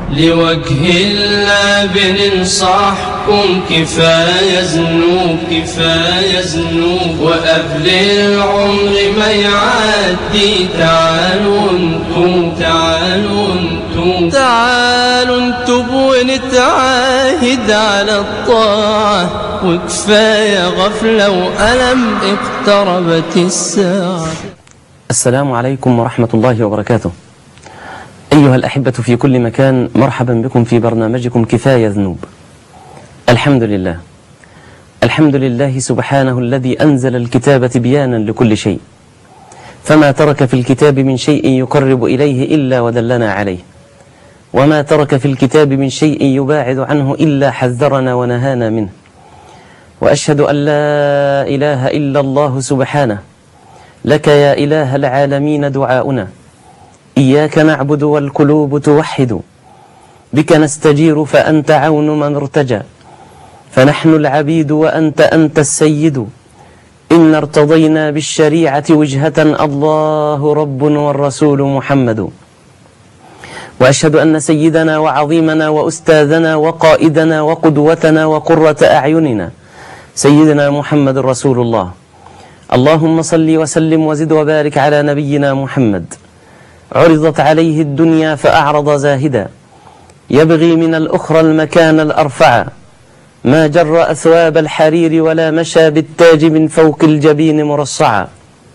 لوجه الله بننصحكم كفاية ذنوب كفاية ذنوب وقبل العمر ما يعدي تعالوا انتم تعالوا انتم تعالوا انتم ونتعاهد على الطاعة وكفاية غفلة وألم اقتربت الساعة السلام عليكم ورحمة الله وبركاته أيها الأحبة في كل مكان مرحبا بكم في برنامجكم كفاية ذنوب الحمد لله الحمد لله سبحانه الذي أنزل الكتاب تبيانا لكل شيء فما ترك في الكتاب من شيء يقرب إليه إلا ودلنا عليه وما ترك في الكتاب من شيء يباعد عنه إلا حذرنا ونهانا منه وأشهد أن لا إله إلا الله سبحانه لك يا إله العالمين دعاؤنا إياك نعبد والقلوب توحد بك نستجير فأنت عون من ارتجى فنحن العبيد وأنت أنت السيد إن ارتضينا بالشريعة وجهة الله رب والرسول محمد وأشهد أن سيدنا وعظيمنا وأستاذنا وقائدنا وقدوتنا وقرة أعيننا سيدنا محمد رسول الله اللهم صل وسلم وزد وبارك على نبينا محمد عرضت عليه الدنيا فأعرض زاهدا يبغي من الأخرى المكان الأرفع ما جر أثواب الحرير ولا مشى بالتاج من فوق الجبين مرصعا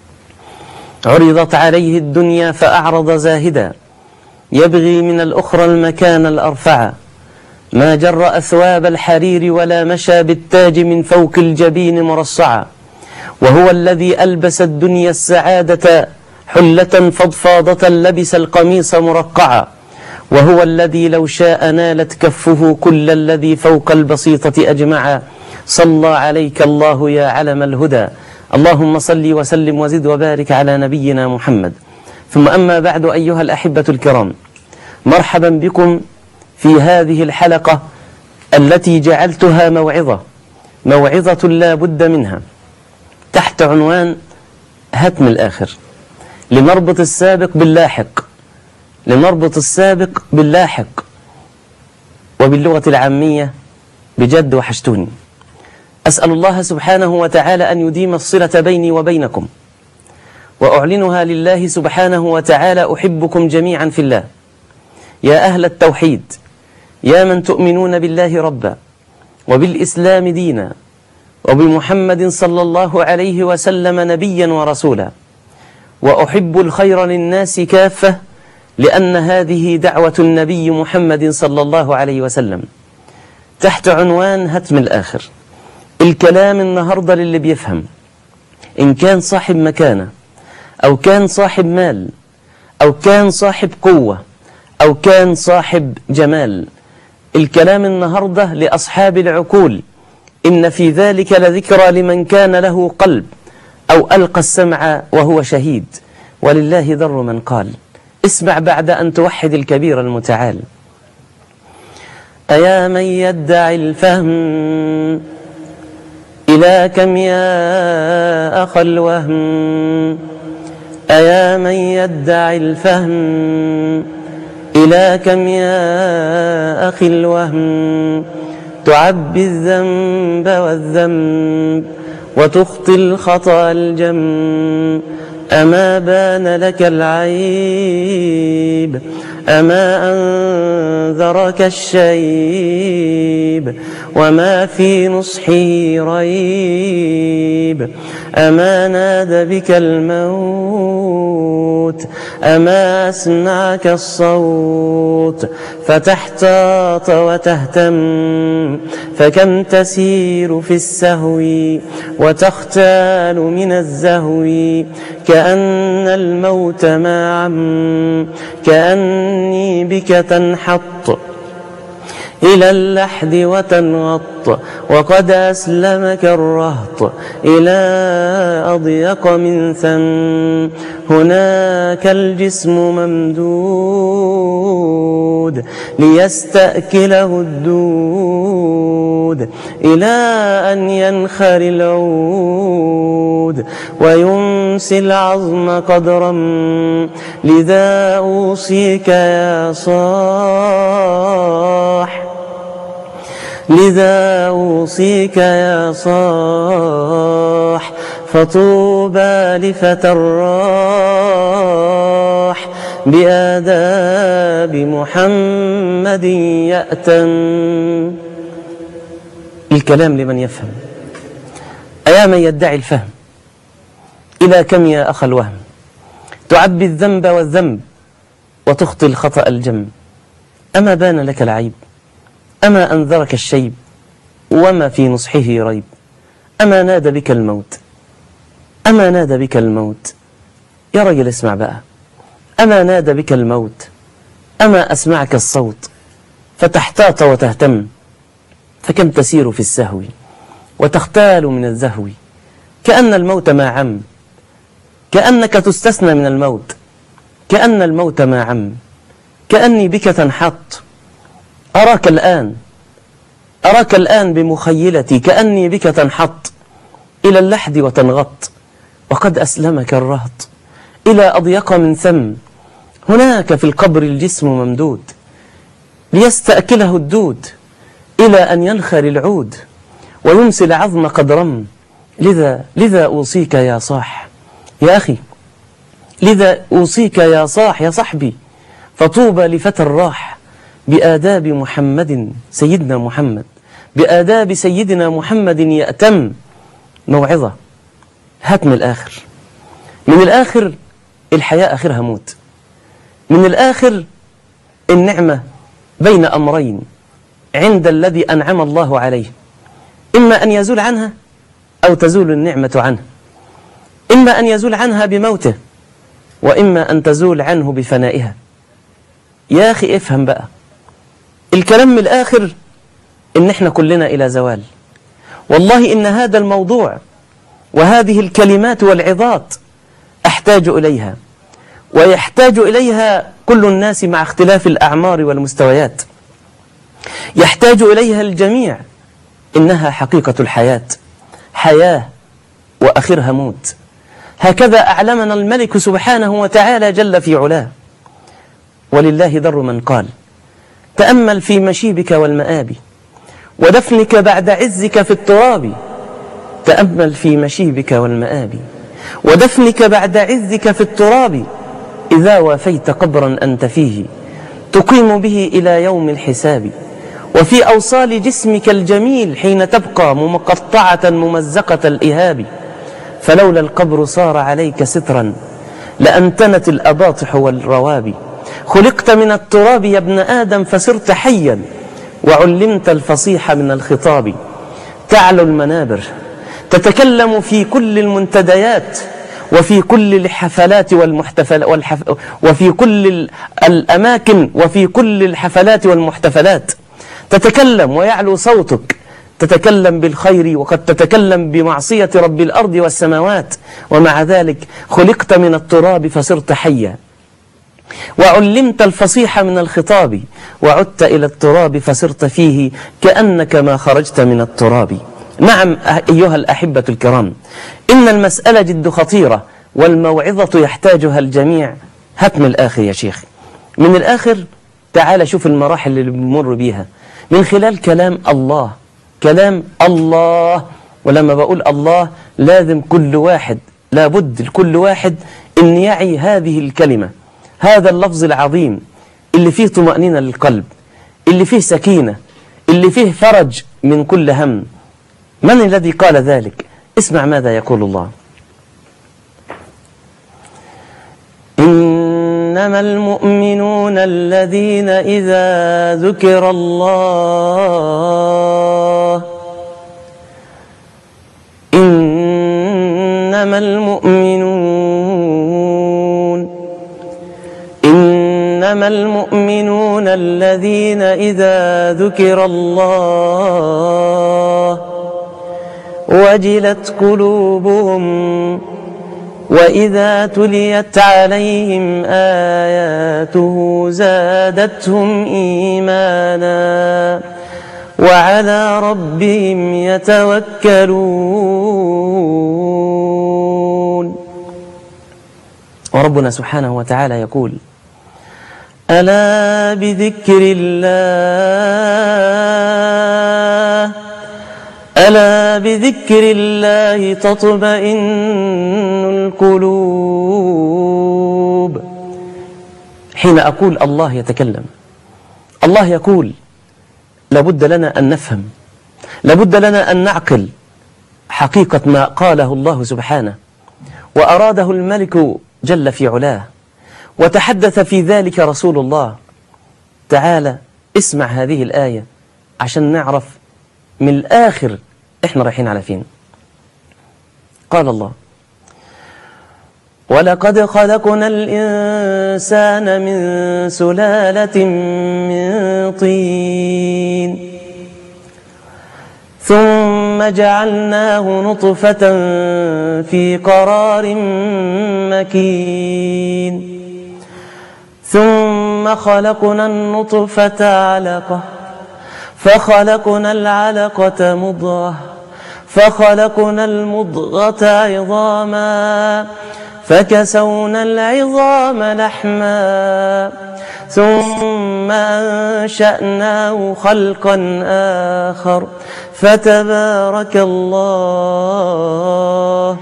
عرضت عليه الدنيا فأعرض زاهدا يبغي من الأخرى المكان الأرفع ما جر أثواب الحرير ولا مشى بالتاج من فوق الجبين مرصعا وهو الذي ألبس الدنيا السعادة حلة فضفاضة لبس القميص مرقعا وهو الذي لو شاء نالت كفه كل الذي فوق البسيطة أجمعا صلى عليك الله يا علم الهدى اللهم صل وسلم وزد وبارك على نبينا محمد ثم أما بعد أيها الأحبة الكرام مرحبا بكم في هذه الحلقة التي جعلتها موعظة موعظة لا بد منها تحت عنوان هتم الآخر لنربط السابق باللاحق لنربط السابق باللاحق وباللغة العامية بجد وحشتوني أسأل الله سبحانه وتعالى أن يديم الصلة بيني وبينكم وأعلنها لله سبحانه وتعالى أحبكم جميعا في الله يا أهل التوحيد يا من تؤمنون بالله ربا وبالإسلام دينا وبمحمد صلى الله عليه وسلم نبيا ورسولا وأحب الخير للناس كافة لأن هذه دعوة النبي محمد صلى الله عليه وسلم تحت عنوان هتم الآخر الكلام النهاردة للي بيفهم إن كان صاحب مكانة أو كان صاحب مال أو كان صاحب قوة أو كان صاحب جمال الكلام النهاردة لأصحاب العقول إن في ذلك لذكرى لمن كان له قلب أو ألقى السمع وهو شهيد ولله ذر من قال اسمع بعد أن توحد الكبير المتعال أيا من يدعي الفهم إلى كم يا أخ الوهم أيا من يدعي الفهم إلى كم يا أخي الوهم تعبي الذنب والذنب وتخطي الخطأ الجم أما بان لك العيب أما أنذرك الشيب وما في نصحه ريب أما نادى بك الموت أما أسمعك الصوت فتحتاط وتهتم فكم تسير في السهو وتختال من الزهو كأن الموت ما عم كأني بك تنحط إلى اللحد وتنغط وقد أسلمك الرهط إلى أضيق من ثم هناك الجسم ممدود ليستأكله الدود العود إلى أن ينخري العود ويمسي العظم قدرا لذا أوصيك يا صاح لذا أوصيك يا صاح فطوبى لفتى الراح بآداب محمد يأتم الكلام لمن يفهم أيا من يدعي الفهم إلى كم يا أخ الوهم تعبي الذنب والذنب وتخطي الخطأ الجم أما بان لك العيب أما أنذرك الشيب وما في نصحه ريب أما نادى بك الموت أما نادى بك الموت يا رجل اسمع بقى أما نادى بك الموت أما أسمعك الصوت فتحتاط وتهتم فكم تسير في السهو وتختال من الزهو كأن الموت ما عم كأنك تستثنى من الموت كأن الموت ما عم كأني بك تنحط أراك الآن أراك الآن بمخيلتي كأني بك تنحط إلى اللحد وتنغط وقد أسلمك الرهط إلى أضيق من ثم هناك في القبر الجسم ممدود ليستأكله الدود إلى أن ينخر العود ويمسي العظم قد رم لذا لذا أوصيك يا صاح يا أخي لذا أوصيك يا صاح يا صحبي فطوبى لفتى الراح بآداب محمد سيدنا محمد بآداب سيدنا محمد يأتم موعظة هات من الآخر من الآخر الحياة آخرها موت من الآخر النعمة بين أمرين عند الذي أنعم الله عليه إما أن يزول عنها أو تزول النعمة عنه إما أن يزول عنها بموته وإما أن تزول عنه بفنائها يا أخي افهم بقى الكلام من الآخر إن إحنا كلنا إلى زوال والله إن هذا الموضوع وهذه الكلمات والعظات أحتاج إليها ويحتاج إليها كل الناس مع اختلاف الأعمار والمستويات يحتاج إليها الجميع إنها حقيقة الحياة حياة وأخرها موت هكذا أعلمنا الملك سبحانه وتعالى جل في علاه ولله در من قال تأمل في مشيبك والمآب ودفنك بعد عزك في التراب تأمل في مشيبك والمآب ودفنك بعد عزك في التراب إذا وافيت قبرا أنت فيه تقيم به إلى يوم الحساب وفي أوصال جسمك الجميل حين تبقى مقطعة ممزقة الإهاب فلولا القبر صار عليك سترا لأنتنت الأباطح والروابي خلقت من التراب يا ابن آدم فصرت حيا وعلمت الفصيح من الخطاب تعلو المنابر تتكلم في كل المنتديات وفي كل الحفلات والمحتفل والحف وفي كل الأماكن وفي كل الحفلات والمحتفلات تتكلم ويعلو صوتك تتكلم بالخير وقد تتكلم بمعصية رب الأرض والسماوات ومع ذلك خلقت من التراب فصرت حيا وعلمت الفصيح من الخطاب وعدت إلى التراب فصرت فيه كأنك ما خرجت من التراب نعم أيها الأحبة الكرام إن المسألة جد خطيرة والموعظة يحتاجها الجميع هات من الآخر يا شيخ من الآخر تعال شوف المراحل اللي بنمر بيها من خلال كلام الله كلام الله ولما بقول الله لازم كل واحد لابد لكل واحد أن يعي هذه الكلمة هذا اللفظ العظيم اللي فيه طمأنينة للقلب اللي فيه سكينة اللي فيه فرج من كل هم من الذي قال ذلك اسمع ماذا يقول الله إنما المؤمنون الذين إذا ذكر الله إنما المؤمنون إنما المؤمنون الذين إذا ذكر الله وجلت قلوبهم وإذا تليت عليهم آياته زادتهم إيمانا وعلى ربهم يتوكلون وربنا سبحانه وتعالى يقول ألا بذكر الله ألا بذكر الله تطمئن القلوب حين أقول الله يتكلم الله يقول لابد لنا أن نفهم لابد لنا أن نعقل حقيقة ما قاله الله سبحانه وأراده الملك جل في علاه وتحدث في ذلك رسول الله تعالى اسمع هذه الآية عشان نعرف من الآخر إحنا رايحين على فين قال الله ولقد خلقنا الإنسان من سلالة من طين ثم جعلناه نطفة في قرار مكين ثم خلقنا النطفة علقة فخلقنا العلقة مضغة فخلقنا المضغة عظاما فكسونا العظام لحما ثم أنشأناه خلقا آخر فتبارك الله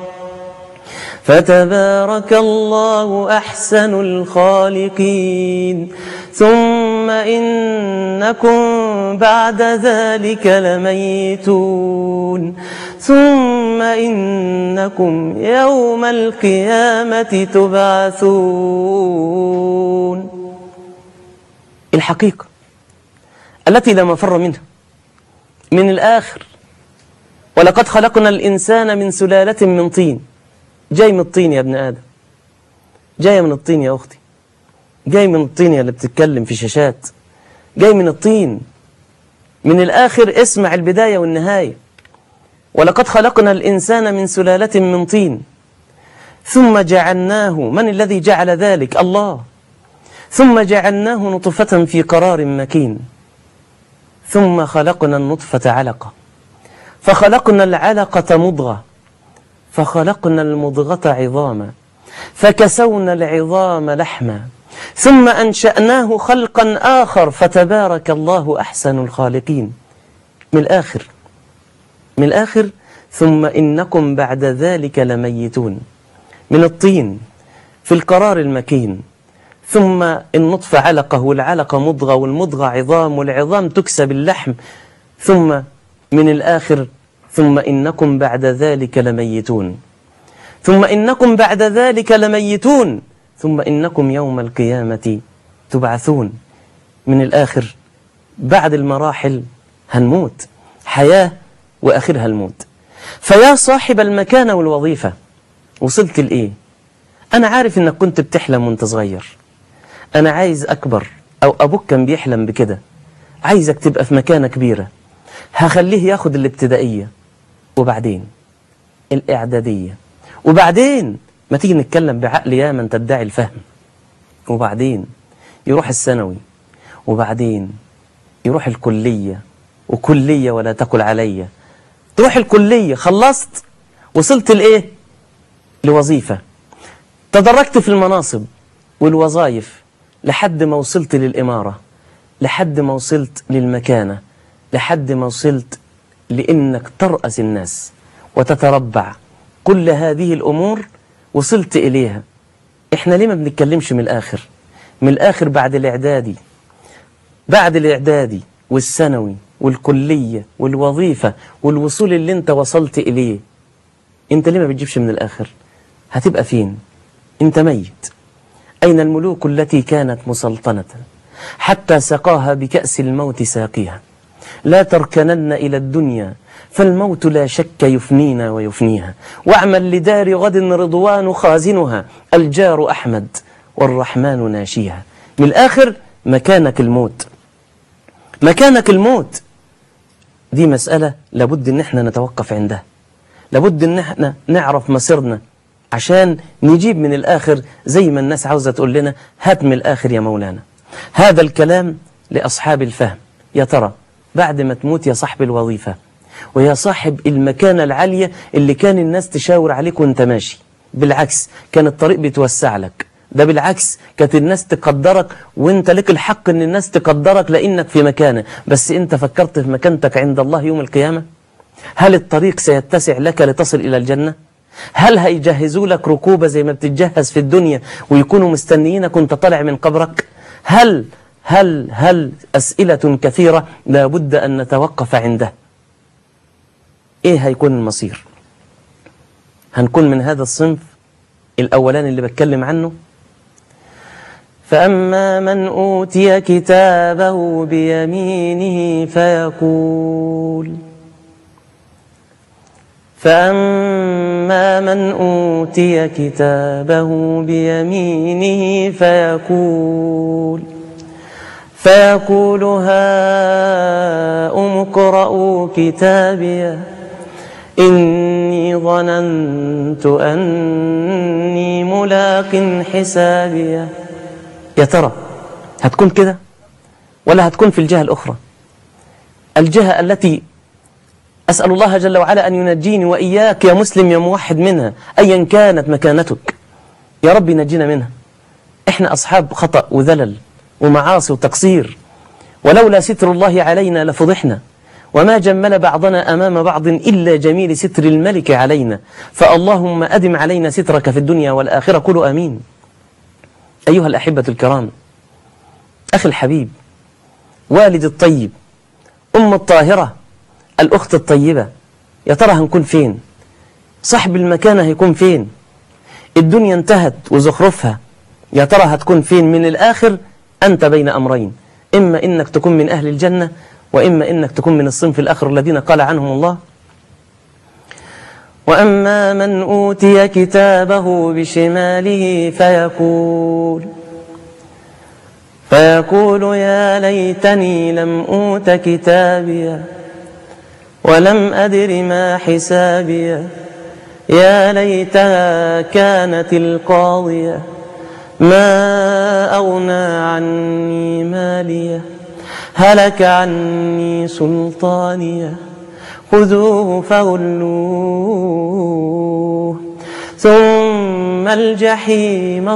فتبارك الله أحسن الخالقين ثم إنكم بعد ذلك لميتون ثم إنكم يوم القيامة تبعثون الحقيقة التي لا مفر منها من الآخر ولقد خلقنا الإنسان من سلالة من طين جاي من الطين يا ابن آدم جاي من الطين يا أختي جاي من الطين يا اللي بتتكلم في شاشات جاي من الطين من الآخر اسمع البداية والنهاية ولقد خلقنا الإنسان من سلالة من طين ثم جعلناه من الذي جعل ذلك الله ثم جعلناه نطفة في قرار مكين ثم خلقنا النطفة علقة فخلقنا العلقة مضغة فخلقنا المضغة عظاما فكسونا العظام لحما ثم أنشأناه خلقا آخر فتبارك الله أحسن الخالقين من الآخر من الآخر ثم إنكم بعد ذلك لميتون من الطين في القرار المكين ثم النطفة علقة والعلقة مضغة والمضغة عظام والعظام تكسب اللحم ثم من الآخر ثم إنكم بعد ذلك لميتون ثم إنكم بعد ذلك لميتون ثم إنكم يوم القيامة تبعثون من الآخر بعد المراحل هنموت حياة وآخرها الموت فيا صاحب المكانة والوظيفة وصلت لإيه أنا عارف إنك كنت بتحلم وانت صغير أنا عايز أكبر أو أبوك كان بيحلم بكده عايزك تبقى في مكانة كبيرة هخليه ياخد الابتدائية وبعدين الإعدادية وبعدين ما تيجي نتكلم بعقل يا من تدعي الفهم وبعدين يروح الثانوي وبعدين يروح الكلية وكلية ولا تقل عليا تروح الكلية خلصت وصلت لإيه لوظيفة تدرجت في المناصب والوظائف لحد ما وصلت للإمارة لحد ما وصلت للمكانة لحد ما وصلت لإنك ترأس الناس وتتربع كل هذه الأمور وصلت إليها إحنا ليه ما بنتكلمش من الآخر من الآخر بعد الإعدادي بعد الإعدادي والثانوي والكلية والوظيفة والوصول اللي انت وصلت إليه انت ليه ما بتجيبش من الآخر هتبقى فين انت ميت أين الملوك التي كانت مسلطنة حتى سقاها بكأس الموت ساقيها لا تركنن إلى الدنيا فالموت لا شك يفنينا ويفنيها واعمل لدار غد رضوان خازنها الجار أحمد والرحمن ناشيها من الآخر مكانك الموت مكانك الموت دي مسألة لابد ان احنا نتوقف عندها لابد ان احنا نعرف مصيرنا عشان نجيب من الآخر زي ما الناس عاوزة تقول لنا هات من الآخر يا مولانا هذا الكلام لأصحاب الفهم يا ترى بعد ما تموت يا صاحب الوظيفة ويا صاحب المكانة العالية اللي كان الناس تشاور عليك وانت ماشي بالعكس كان الطريق بيتوسع لك ده بالعكس كانت الناس تقدرك وانت لك الحق ان الناس تقدرك لانك في مكانه بس انت فكرت في مكانتك عند الله يوم القيامة هل الطريق سيتسع لك لتصل الى الجنة هل هيجهزوا لك ركوبة زي ما بتتجهز في الدنيا ويكونوا مستنيينك وانت طالع من قبرك هل هل هل أسئلة كثيرة لابد أن نتوقف عندها إيه هيكون المصير هنكون من هذا الصنف الأولاني اللي بتكلم عنه فأما من أوتي كتابه بيمينه فيقول فأما من أوتي كتابه بيمينه فيقول فيقول هاؤم اقرءوا كتابيه إني ظننت أني ملاق حسابيه يا ترى هتكون كده ولا هتكون في الجهة الأخرى الجهة التي أسأل الله جل وعلا أن ينجيني وإياك يا مسلم يا موحد منها أيا كانت مكانتك يا رب نجينا منها إحنا أصحاب خطأ وذلل ومعاصي وتقصير ولولا ستر الله علينا لفضحنا وما جمل بعضنا أمام بعض إلا جميل ستر الملك علينا فاللهم أدم علينا سترك في الدنيا والآخرة قولوا أمين أيها الأحبة الكرام أخي الحبيب والد الطيب أم الطاهرة الأخت الطيبة يا ترى هنكون فين صاحب المكانة هيكون فين الدنيا انتهت وزخرفها يا ترى هتكون فين من الآخر أنت بين أمرين إما إنك تكون من أهل الجنة وإما إنك تكون من الصنف الآخر الذين قال عنهم الله وأما من أوتي كتابه بشماله فيقول فيقول يا ليتني لم أوت كتابيه ولم أدر ما حسابيه يا ليتها كانت القاضية ما أغنى عني ماليه هلك عني سلطانيه خذوه فغلوه ثم الجحيم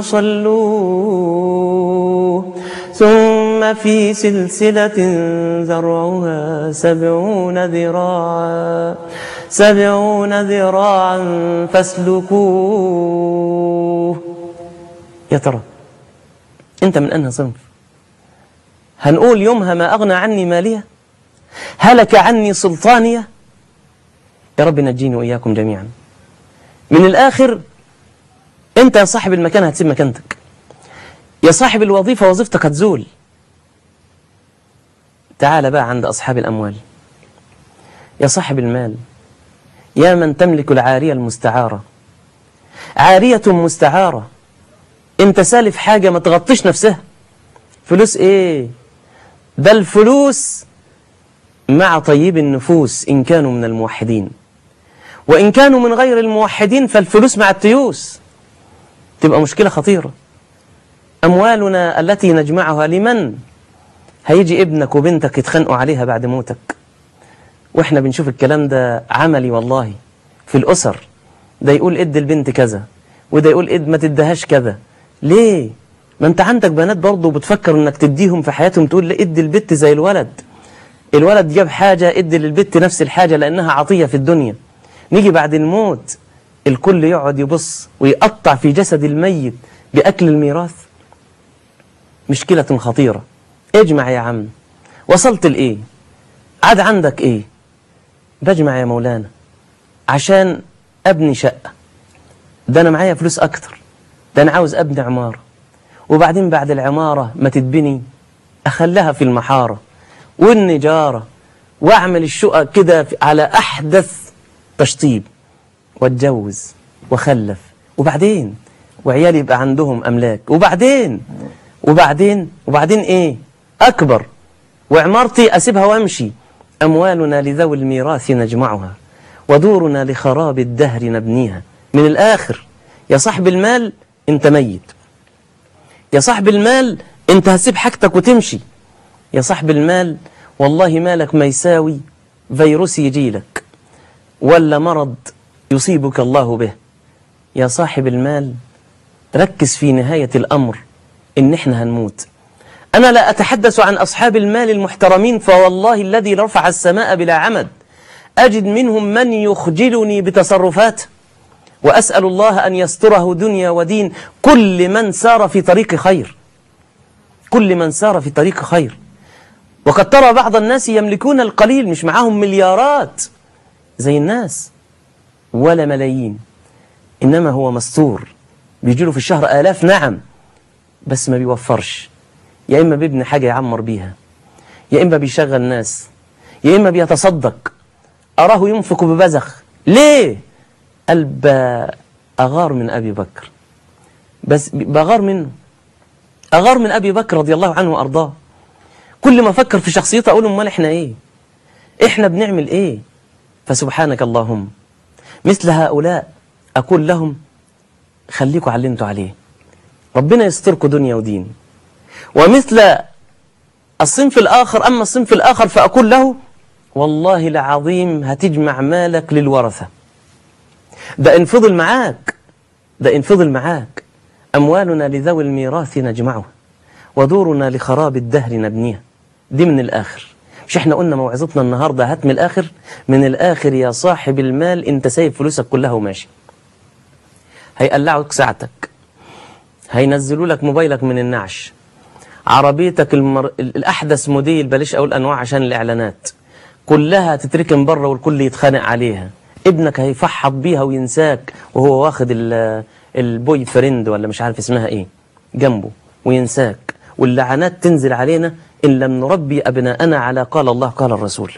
صلوه ثم في سلسلة ذرعها سبعون ذراعا سبعون ذراعا فاسلكوه يا ترى انت من انهي صنف هنقول يومها ما اغنى عني ماليه هلك عني سلطانيه يا رب نجيني واياكم جميعا من الاخر انت يا صاحب المكان هتسيب مكانتك يا صاحب الوظيفة وظيفتك هتزول تعال بقى عند أصحاب الأموال يا صاحب المال يا من تملك العارية المستعارة عارية مستعارة انت سالف حاجة ما تغطيش نفسها فلوس ايه ده الفلوس مع طيب النفوس إن كانوا من الموحدين وإن كانوا من غير الموحدين فالفلوس مع التيوس تبقى مشكلة خطيرة أموالنا التي نجمعها لمن هيجي ابنك وبنتك يتخانقوا عليها بعد موتك واحنا بنشوف الكلام ده عملي والله في الأسر ده يقول اد البنت كذا وده يقول اد ما تدهاش كذا ليه ما انت عندك بنات برضه بتفكر انك تديهم في حياتهم تقول لا ادي البت زي الولد الولد جاب حاجة ادي للبت نفس الحاجة لأنها عطية في الدنيا نيجي بعد الموت الكل يقعد يبص ويقطع في جسد الميت بأكل الميراث مشكلة خطيرة اجمع يا عم وصلت لإيه عاد عندك إيه بجمع يا مولانا عشان أبني شقة ده أنا معايا فلوس أكتر ده أنا عاوز أبني عمارة وبعدين بعد العمارة ما تتبني أخلها في المحارة والنجارة وأعمل الشقق كده على أحدث تشطيب واتجوز وخلف وبعدين وعيالي يبقى عندهم أملاك وبعدين وبعدين وبعدين إيه أكبر وعمارتي أسيبها وأمشي أموالنا لذوي الميراث نجمعها ودورنا لخراب الدهر نبنيها من الآخر يا صاحب المال أنت ميت يا صاحب المال أنت هتسيب حاجتك وتمشي يا صاحب المال والله مالك ما يساوي فيروس يجيلك ولا مرض يصيبك الله به يا صاحب المال ركز في نهاية الأمر إن إحنا هنموت أنا لا أتحدث عن أصحاب المال المحترمين فوالله الذي رفع السماء بلا عمد أجد منهم من يخجلني بتصرفاته وأسأل الله أن يستره دنيا ودين كل من سار في طريق خير كل من سار في طريق خير وقد ترى بعض الناس يملكون القليل مش معاهم مليارات زي الناس ولا ملايين إنما هو مستور بيجيله في الشهر آلاف نعم بس ما بيوفرش يا إما بيبني حاجة يعمر بيها يا إما بيشغل ناس يا إما بيتصدق أراه ينفق ببذخ ليه؟ قال أغار من أبي بكر بس بغار منه أغار من أبي بكر رضي الله عنه وأرضاه كل ما أفكر في شخصيته أقول أمال إحنا إيه إحنا بنعمل إيه فسبحانك اللهم مثل هؤلاء أقول لهم خليكوا على اللي انتوا عليه ربنا يستركوا دنيا ودين ومثل الصنف الآخر أما الصنف الآخر فأقول له والله العظيم هتجمع مالك للورثة ده إن فضل معاك ده إن فضل معاك أموالنا لذوي الميراث نجمعها ودورنا لخراب الدهر نبنيها دي من الآخر مش احنا قلنا موعظتنا النهاردة هات من الآخر من الآخر يا صاحب المال انت سايب فلوسك كلها وماشي هيقلعوك ساعتك هينزلوا لك موبايلك من النعش عربيتك المر... الأحدث موديل بلاش أقول أنواع عشان الإعلانات كلها تتركن بره والكل يتخانق عليها ابنك هيفحط بيها وينساك وهو واخد ال... البوي فريند ولا مش عارف اسمها ايه جنبه وينساك واللعنات تنزل علينا إن لم نربي أبناءنا على قال الله قال الرسول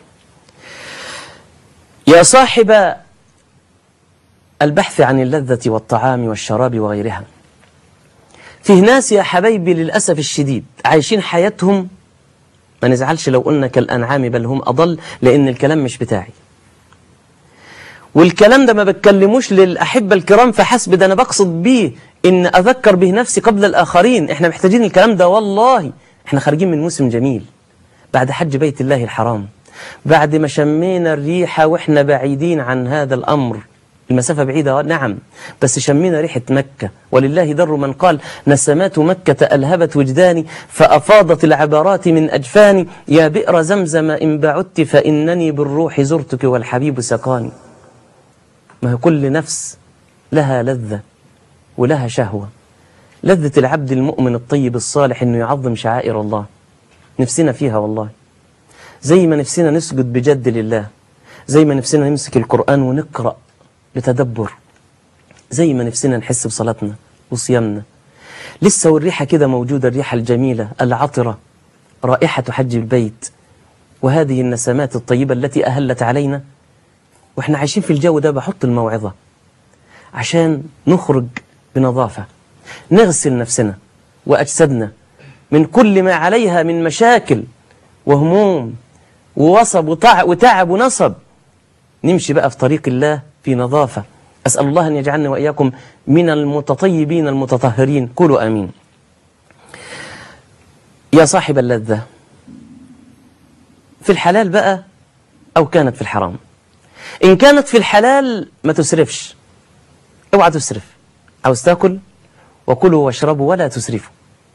يا صاحب البحث عن اللذة والطعام والشراب وغيرها فيه ناس يا حبايبي للأسف الشديد عايشين حياتهم ما نزعلش لو قلنا كالأنعام بل هم أضل لأن الكلام مش بتاعي والكلام ده ما بتكلموش للأحبة الكرام فحسب ده أنا بقصد بيه إن أذكر به نفسي قبل الآخرين إحنا محتاجين الكلام ده والله إحنا خارجين من موسم جميل بعد حج بيت الله الحرام بعد ما شمينا الريحة وإحنا بعيدين عن هذا الأمر المسافة بعيدة نعم بس شمينا ريحة مكة ولله در من قال نسمات مكة ألهبت وجداني فأفاضت العبرات من أجفاني يا بئر زمزم إن بعدت فإنني بالروح زرتك والحبيب سقاني ما هي كل نفس لها لذة ولها شهوة لذة العبد المؤمن الطيب الصالح إنه يعظم شعائر الله نفسنا فيها والله زي ما نفسنا نسجد بجد لله زي ما نفسنا نمسك القرآن ونقرأ بتدبر زي ما نفسنا نحس بصلاتنا وصيامنا لسه والريحة كده موجودة الريحة الجميلة العطرة رائحة حج البيت وهذه النسمات الطيبة التي أهلت علينا وإحنا عايشين في الجو ده بحط الموعظة عشان نخرج بنظافة نغسل نفسنا وأجسادنا من كل ما عليها من مشاكل وهموم ووصب وتعب, وتعب ونصب نمشي بقى في طريق الله في نظافة أسأل الله أن يجعلنا وإياكم من المتطيبين المتطهرين قولوا آمين يا صاحب اللذة في الحلال بقى أو كانت في الحرام إن كانت في الحلال ما تسرفش اوعى تسرف عاوز تاكل وكلوا واشربوا ولا تسرفوا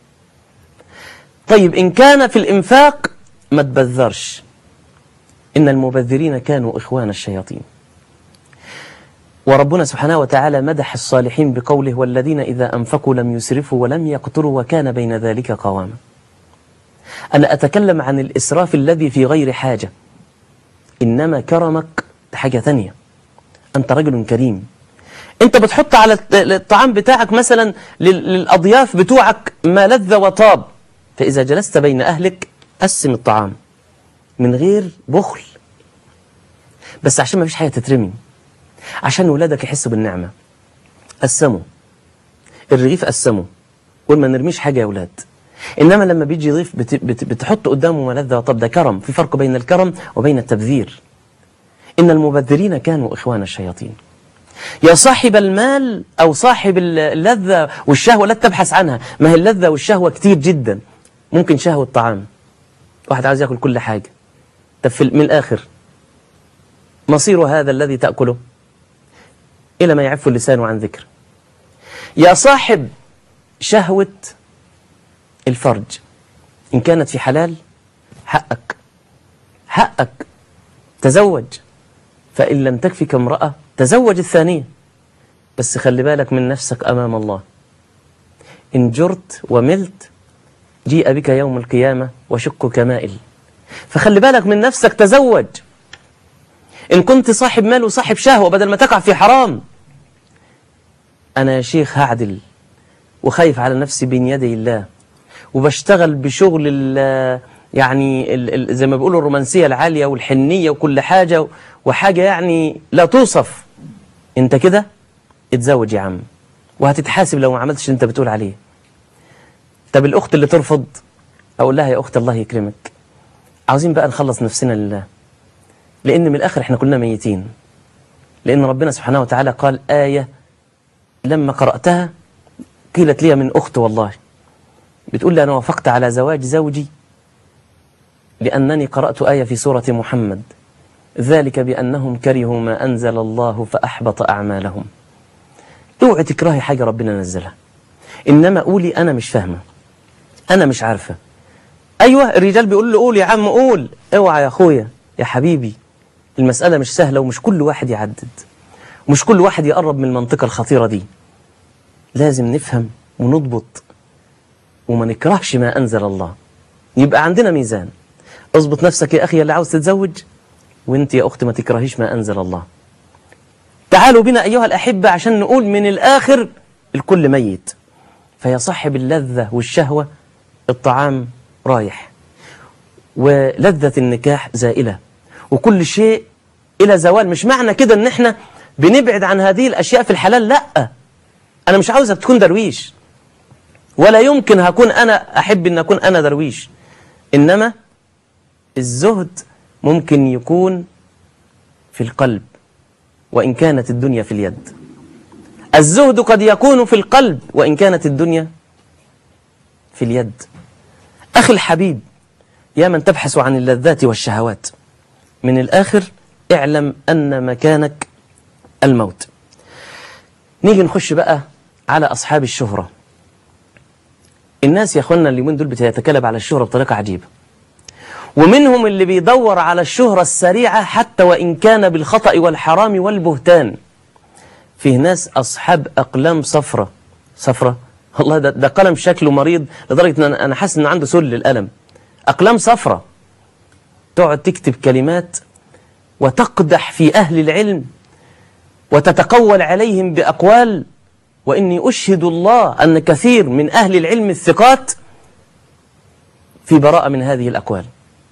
طيب إن كان في الإنفاق ما تبذرش إن المبذرين كانوا إخوان الشياطين وربنا سبحانه وتعالى مدح الصالحين بقوله والذين إذا أنفقوا لم يسرفوا ولم يقتروا وكان بين ذلك قواما أنا أتكلم عن الإسراف الذي في غير حاجة إنما كرمك حاجة ثانية أنت رجل كريم أنت بتحط على الطعام بتاعك مثلا للأضياف بتوعك ما لذ وطاب فإذا جلست بين أهلك قسم الطعام من غير بخل بس عشان ما فيش حاجة تترمي عشان ولادك يحسوا بالنعمة قسموا الرغيف قسموا قول ما نرميش حاجة يا ولاد إنما لما بيجي ضيف بت بت بتحط قدامه ملذة وطب ده كرم في فرق بين الكرم وبين التبذير إن المبذرين كانوا إخوان الشياطين يا صاحب المال أو صاحب اللذة والشهوة لا تبحث عنها ما هي اللذة والشهوة كتير جدا ممكن شهوة طعام واحد عاوز ياكل كل حاجة طب في من الآخر مصير هذا الذي تأكله إلى ما يعف اللسان عن ذكر يا صاحب شهوة الفرج إن كانت في حلال حقك حقك تزوج فإن لم تكفك امرأة تزوج الثانية بس خلي بالك من نفسك أمام الله إن جرت وملت جيء بك يوم القيامة وشقك مائل فخلي بالك من نفسك تزوج إن كنت صاحب مال وصاحب شهوة بدل ما تقع في حرام أنا يا شيخ هعدل وخايف على نفسي بين يدي الله وبشتغل بشغل ال يعني ال ال زي ما بيقولوا الرومانسية العالية والحنية وكل حاجة وحاجة يعني لا توصف انت كده اتزوج يا عم وهتتحاسب لو ما عملتش اللي انت بتقول عليه طب الأخت اللي ترفض أقول لها يا أخت الله يكرمك عاوزين بقى نخلص نفسنا لله لأن من الآخر احنا كلنا ميتين لأن ربنا سبحانه وتعالى قال آية لما قرأتها قيلت لي من أخت والله بتقول لي أنا وافقت على زواج زوجي لأنني قرأت آية في سورة محمد ذلك بأنهم كرهوا ما أنزل الله فأحبط أعمالهم اوعي تكرهي حاجة ربنا نزلها إنما قولي أنا مش فاهمة أنا مش عارفة أيوة الرجال بيقول له قول يا عم قول اوعى يا أخويا يا حبيبي المسألة مش سهلة ومش كل واحد يعدد مش كل واحد يقرب من المنطقة الخطيرة دي لازم نفهم ونضبط وما نكرهش ما أنزل الله يبقى عندنا ميزان اضبط نفسك يا أخي اللي عاوز تتزوج وانت يا أخت ما تكرهيش ما أنزل الله تعالوا بنا أيها الأحبة عشان نقول من الآخر الكل ميت فيا صاحب اللذة والشهوة الطعام رايح ولذة النكاح زائلة وكل شيء إلى زوال مش معنى كده ان احنا بنبعد عن هذه الأشياء في الحلال لا أنا مش عاوزك تكون درويش ولا يمكن هكون أنا أحب أن أكون أنا درويش إنما الزهد ممكن يكون في القلب وإن كانت الدنيا في اليد الزهد قد يكون في القلب وإن كانت الدنيا في اليد أخي الحبيب يا من تبحث عن اللذات والشهوات من الآخر اعلم أن مكانك الموت نيجي نخش بقى على أصحاب الشهرة الناس يا أخوانا اليومين دول بتتكلم على الشهرة بطريقة عجيبة ومنهم اللي بيدور على الشهرة السريعة حتى وإن كان بالخطأ والحرام والبهتان فيه ناس أصحاب أقلام صفرة صفرة والله ده, ده قلم شكله مريض لدرجة أن أنا حاسس أن عنده سل القلم أقلام صفرة تقعد تكتب كلمات وتقدح في أهل العلم وتتقول عليهم بأقوال وإني أشهد الله أن كثير من أهل العلم الثقات في براءة من هذه الأقوال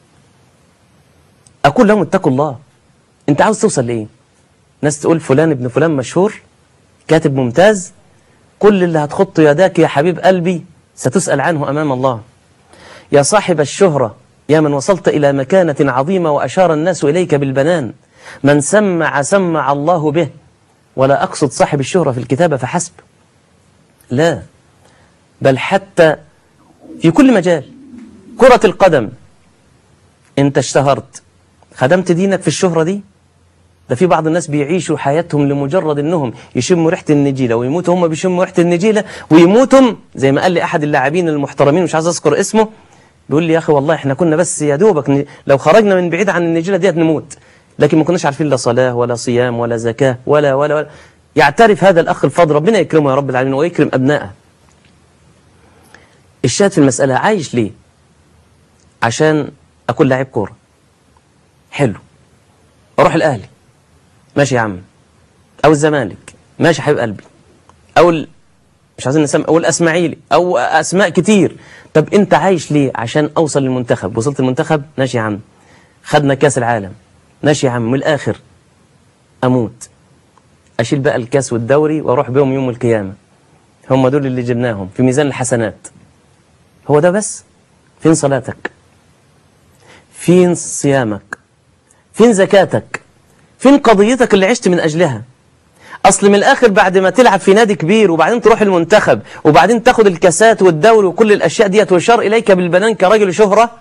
أقول لهم اتقوا الله أنت عاوز توصل لإيه ناس تقول فلان ابن فلان مشهور كاتب ممتاز كل اللي هتخط يداك يا حبيب قلبي ستسأل عنه أمام الله يا صاحب الشهرة يا من وصلت إلى مكانة عظيمة وأشار الناس إليك بالبنان من سمع سمع الله به ولا أقصد صاحب الشهرة في الكتابة فحسب لا بل حتى في كل مجال كرة القدم انت اشتهرت خدمت دينك في الشهرة دي ده في بعض الناس بيعيشوا حياتهم لمجرد انهم يشموا ريحة النجيلة ويموتوا هم بيشموا ريحة النجيلة ويموتوا زي ما قال لي احد اللاعبين المحترمين مش عايز اذكر اسمه بيقول لي يا اخي والله احنا كنا بس يا دوبك ن... لو خرجنا من بعيد عن النجيلة ديت نموت لكن ما كناش عارفين لا صلاة ولا صيام ولا زكاة ولا ولا ولا يعترف هذا الأخ الفاضل ربنا يكرمه يا رب العالمين ويكرم أبنائه الشاهد في المسألة عايش ليه عشان أكون لاعب كورة حلو أروح الأهلي ماشي يا عم أو الزمالك ماشي يا حبيب قلبي أو ال... مش عايزين نسمي أو الأسماعيلي أو أسماء كتير طب أنت عايش ليه عشان أوصل للمنتخب وصلت المنتخب ماشي يا عم خدنا كاس العالم ماشي يا عم من الآخر أموت أشيل بقى الكاس والدوري وأروح بيهم يوم القيامة هم دول اللي جبناهم في ميزان الحسنات هو ده بس فين صلاتك فين صيامك فين زكاتك فين قضيتك اللي عشت من أجلها أصل من الآخر بعد ما تلعب في نادي كبير وبعدين تروح المنتخب وبعدين تاخد الكاسات والدوري وكل الأشياء دي ويشار إليك بالبنان كرجل شهرة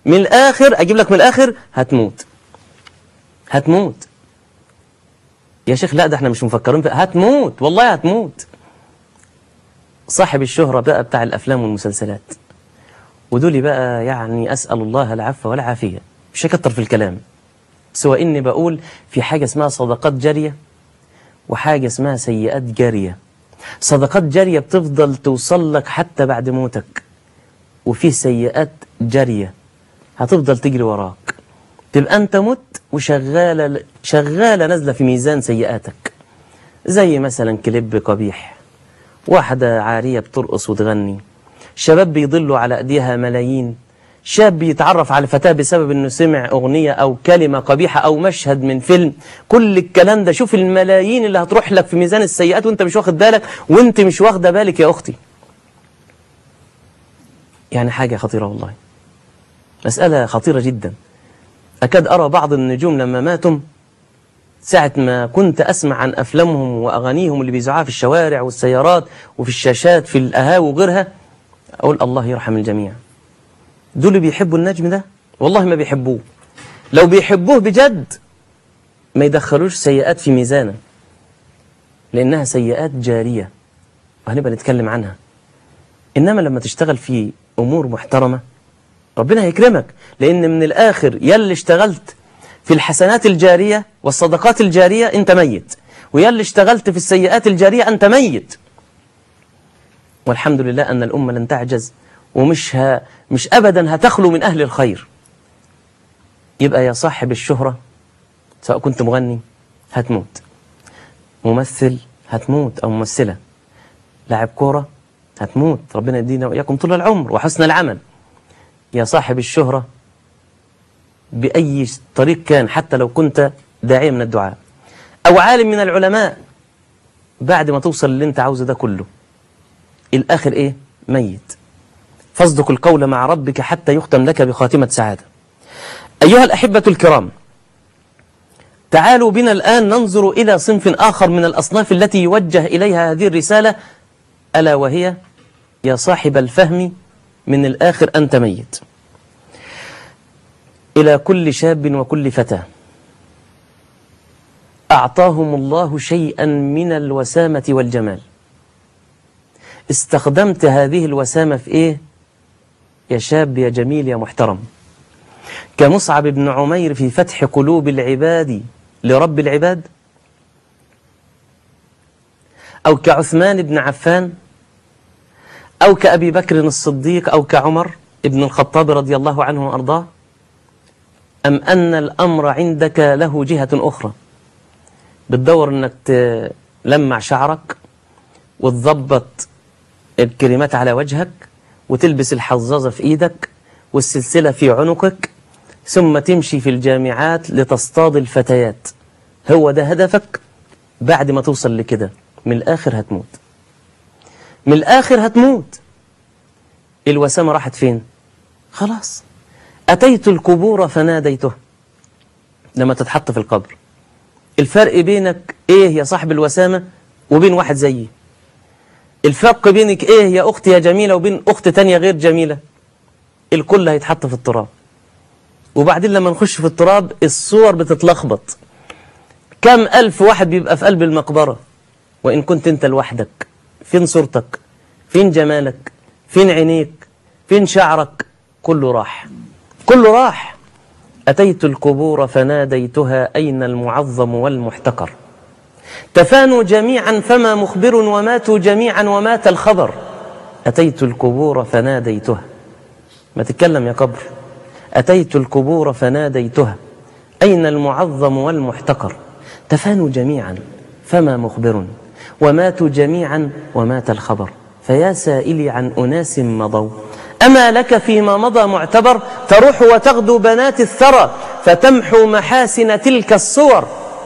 من الآخر أجيب لك من الآخر هتموت هتموت يا شيخ لا ده احنا مش مفكرين في هتموت والله هتموت صاحب الشهرة بقى بتاع الأفلام والمسلسلات ودول بقى يعني أسأل الله العفو والعافية مش هكتر في الكلام سواء إني بقول في حاجة اسمها صدقات جارية وحاجة اسمها سيئات جارية صدقات جارية بتفضل توصل لك حتى بعد موتك وفي سيئات جارية هتفضل تجري وراك تبقى أنت مت وشغالة شغالة نازلة في ميزان سيئاتك زي مثلا كليب قبيح واحدة عارية بترقص وتغني شباب بيضلوا على أيديها ملايين شاب بيتعرف على فتاة بسبب انه سمع اغنية او كلمة قبيحة او مشهد من فيلم كل الكلام ده شوف الملايين اللي هتروح لك في ميزان السيئات وانت مش واخد بالك وانت مش واخدة بالك يا اختي يعني حاجة خطيرة والله مسألة خطيرة جدا أكاد أرى بعض النجوم لما ماتوا ساعة ما كنت أسمع عن أفلامهم وأغانيهم اللي بيذاعوها في الشوارع والسيارات وفي الشاشات في الأهاوي وغيرها أقول الله يرحم الجميع دول اللي بيحبوا النجم ده والله ما بيحبوه لو بيحبوه بجد ما يدخلوش سيئات في ميزانه لأنها سيئات جارية وهنبقى نتكلم عنها إنما لما تشتغل في أمور محترمة ربنا هيكرمك لأن من الآخر يلي اشتغلت في الحسنات الجارية والصدقات الجارية أنت ميت ويلي اشتغلت في السيئات الجارية أنت ميت والحمد لله أن الأمة لن تعجز ومش ها مش أبدا هتخلو من أهل الخير يبقى يا صاحب الشهرة سواء كنت مغني هتموت ممثل هتموت أو ممثلة لاعب كورة هتموت ربنا يدينا وإياكم طول العمر وحسن العمل يا صاحب الشهرة بأي طريق كان حتى لو كنت داعية من الدعاء أو عالم من العلماء بعد ما توصل اللي انت عاوزه ده كله الآخر إيه؟ ميت فاصدق القول مع ربك حتى يختم لك بخاتمة سعادة أيها الأحبة الكرام تعالوا بنا الآن ننظر إلى صنف آخر من الأصناف التي يوجه إليها هذه الرسالة ألا وهي يا صاحب الفهم من الآخر أنت ميت إلى كل شاب وكل فتاة أعطاهم الله شيئا من الوسامة والجمال استخدمت هذه الوسامة في إيه؟ يا شاب يا جميل يا محترم كمصعب بن عمير في فتح قلوب العباد لرب العباد أو كعثمان بن عفان أو كأبي بكر الصديق أو كعمر ابن الخطاب رضي الله عنه وأرضاه أم أن الأمر عندك له جهة أخرى بتدور أنك تلمع شعرك وتظبط الكريمات على وجهك وتلبس الحظاظة في إيدك والسلسلة في عنقك ثم تمشي في الجامعات لتصطاد الفتيات هو ده هدفك بعد ما توصل لكده من الآخر هتموت من الآخر هتموت الوسامة راحت فين خلاص أتيت القبور فناديته لما تتحط في القبر الفرق بينك إيه يا صاحب الوسامة وبين واحد زيي الفرق بينك إيه يا أختي يا جميلة وبين أخت تانية غير جميلة الكل هيتحط في التراب وبعدين لما نخش في التراب الصور بتتلخبط كم ألف واحد بيبقى في قلب المقبرة وإن كنت أنت لوحدك فين صورتك فين جمالك فين عينيك فين شعرك كله راح كله راح أتيت القبور فناديتها أين المعظم والمحتقر تفانوا جميعا فما مخبر وماتوا جميعا ومات الخبر أتيت القبور فناديتها ما تتكلم يا قبر أتيت القبور فناديتها أين المعظم والمحتقر تفانوا جميعا فما مخبر وماتوا جميعا ومات الخبر فيا سائلي عن أناس مضوا أما لك فيما مضى معتبر تروح وتغدو بنات الثرى فتمحو محاسن تلك الصور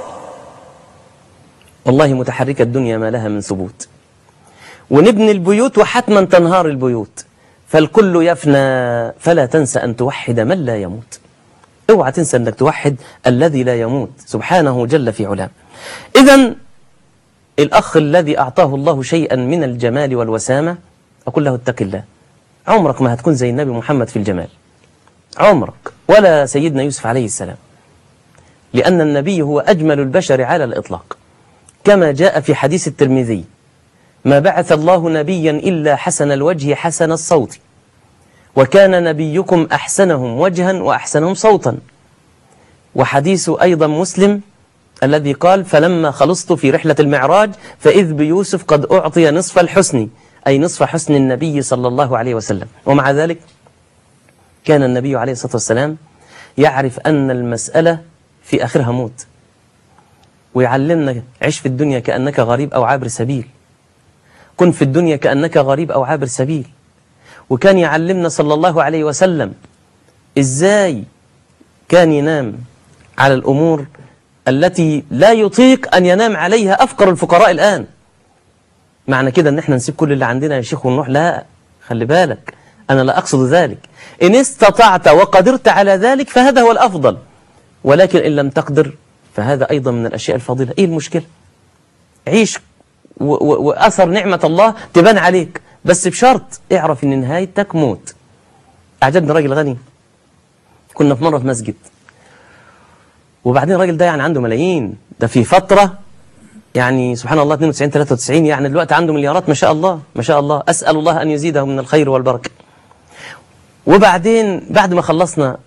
والله متحركة الدنيا ما لها من ثبوت ونبني البيوت وحتما تنهار البيوت فالكل يفنى فلا تنسى أن توحد من لا يموت اوعى تنسى أنك توحد الذي لا يموت سبحانه جل في علاه إذا الأخ الذي أعطاه الله شيئا من الجمال والوسامة أقول له اتق الله عمرك ما هتكون زي النبي محمد في الجمال عمرك ولا سيدنا يوسف عليه السلام لأن النبي هو أجمل البشر على الإطلاق كما جاء في حديث الترمذي ما بعث الله نبيا إلا حسن الوجه حسن الصوت وكان نبيكم أحسنهم وجها وأحسنهم صوتا وحديث أيضا مسلم الذي قال فلما خلصت في رحلة المعراج فإذ بيوسف قد أعطي نصف الحسن أي نصف حسن النبي صلى الله عليه وسلم ومع ذلك كان النبي عليه الصلاة والسلام يعرف أن المسألة في آخرها موت ويعلمنا عيش في الدنيا كأنك غريب أو عابر سبيل كن في الدنيا كأنك غريب أو عابر سبيل وكان يعلمنا صلى الله عليه وسلم إزاي كان ينام على الأمور التي لا يطيق أن ينام عليها أفقر الفقراء الآن معنى كده أن احنا نسيب كل اللي عندنا يا شيخ ونروح لا خلي بالك أنا لا أقصد ذلك إن استطعت وقدرت على ذلك فهذا هو الأفضل ولكن إن لم تقدر فهذا أيضا من الأشياء الفاضلة إيه المشكلة عيش و- و- وأثر نعمة الله تبان عليك بس بشرط اعرف إن نهايتك موت أعجبني راجل غني كنا في مرة في مسجد وبعدين الراجل ده يعني عنده ملايين ده في فترة يعني سبحان الله 92 93 يعني دلوقتي عنده مليارات ما شاء الله ما شاء الله أسأل الله أن يزيده من الخير والبركة وبعدين بعد ما خلصنا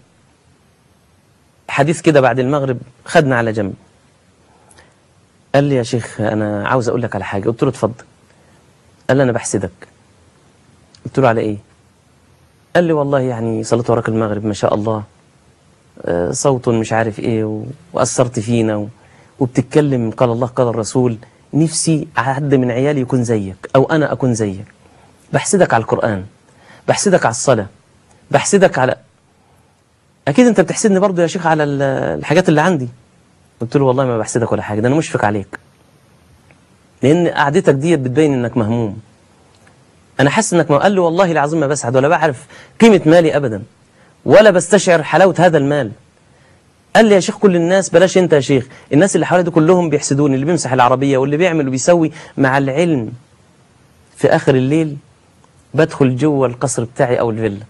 حديث كده بعد المغرب خدنا على جنب قال لي يا شيخ أنا عاوز أقول لك على حاجة قلت له اتفضل قال لي أنا بحسدك قلت له على إيه قال لي والله يعني صليت وراك المغرب ما شاء الله آه، صوت مش عارف ايه و- وأثرت فينا و- وبتتكلم قال الله قال الرسول نفسي حد من عيالي يكون زيك أو أنا أكون زيك بحسدك على القرآن بحسدك على الصلاة بحسدك على أكيد أنت بتحسدني برضو يا شيخ على ال- الحاجات اللي عندي قلت له والله ما بحسدك ولا حاجة ده أنا مشفق عليك لأن قعدتك دي بتبين إنك مهموم أنا حاسس إنك ما قال له والله العظيم ما بسعد ولا بعرف قيمة مالي أبدا ولا بستشعر حلاوة هذا المال قال لي يا شيخ كل الناس بلاش انت يا شيخ الناس اللي حوالي دول كلهم بيحسدوني اللي بيمسح العربية واللي بيعمل وبيسوي مع العلم في آخر الليل بدخل جوه القصر بتاعي أو الفيلا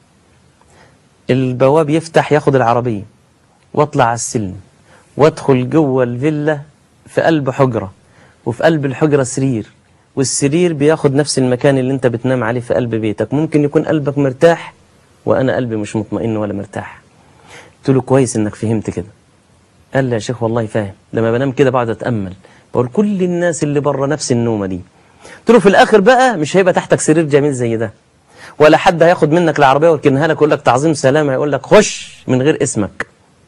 البواب يفتح ياخد العربية واطلع على السلم وادخل جوه الفيلا في قلب حجرة وفي قلب الحجرة سرير والسرير بياخد نفس المكان اللي انت بتنام عليه في قلب بيتك ممكن يكون قلبك مرتاح وانا قلبي مش مطمئن ولا مرتاح قلت له كويس انك فهمت كده قال لي يا شيخ والله فاهم لما بنام كده بقعد اتامل بقول كل الناس اللي بره نفس النومه دي قلت له في الاخر بقى مش هيبقى تحتك سرير جميل زي ده ولا حد هياخد منك العربيه ويركنها لك ويقول لك تعظيم سلام هيقول لك خش من غير اسمك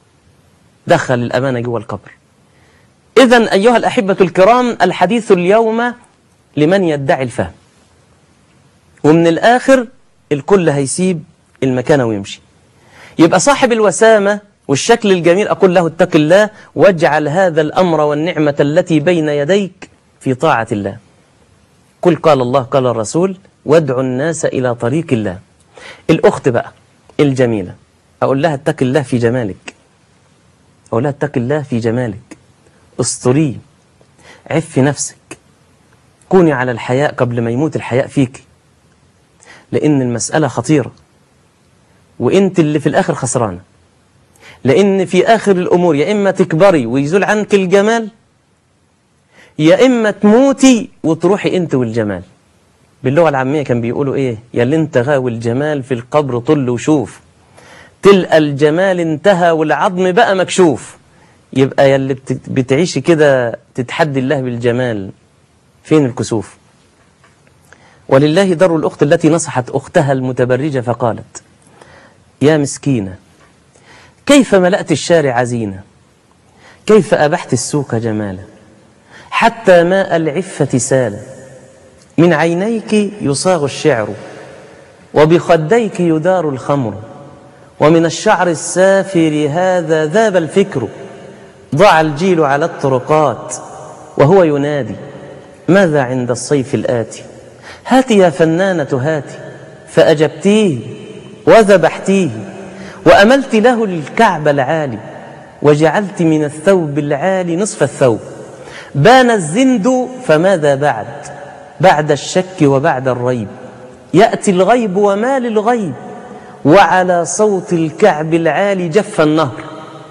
دخل الامانه جوه القبر اذا ايها الاحبه الكرام الحديث اليوم لمن يدعي الفهم ومن الاخر الكل هيسيب المكان ويمشي يبقى صاحب الوسامة والشكل الجميل أقول له اتق الله واجعل هذا الأمر والنعمة التي بين يديك في طاعة الله قل قال الله قال الرسول وادعوا الناس إلى طريق الله الأخت بقى الجميلة أقول لها اتق الله في جمالك أقول لها اتق الله في جمالك استريه عفي نفسك كوني على الحياء قبل ما يموت الحياء فيك لأن المسألة خطيرة وانت اللي في الاخر خسرانه لان في اخر الامور يا اما تكبري ويزول عنك الجمال يا اما تموتي وتروحي انت والجمال باللغه العاميه كان بيقولوا ايه يا اللي انت غاوي الجمال في القبر طل وشوف تلقى الجمال انتهى والعظم بقى مكشوف يبقى يا اللي بت- بتعيشي كده تتحدي الله بالجمال فين الكسوف ولله در الأخت التي نصحت أختها المتبرجة فقالت يا مسكينة كيف ملأت الشارع زينة كيف أبحت السوق جمالا حتى ماء العفة سال من عينيك يصاغ الشعر وبخديك يدار الخمر ومن الشعر السافر هذا ذاب الفكر ضاع الجيل على الطرقات وهو ينادي ماذا عند الصيف الآتي هات يا فنانة هاتي فأجبتيه وذبحتيه وأملت له الكعب العالي وجعلت من الثوب العالي نصف الثوب بان الزند فماذا بعد بعد الشك وبعد الريب يأتي الغيب وما للغيب وعلى صوت الكعب العالي جف النهر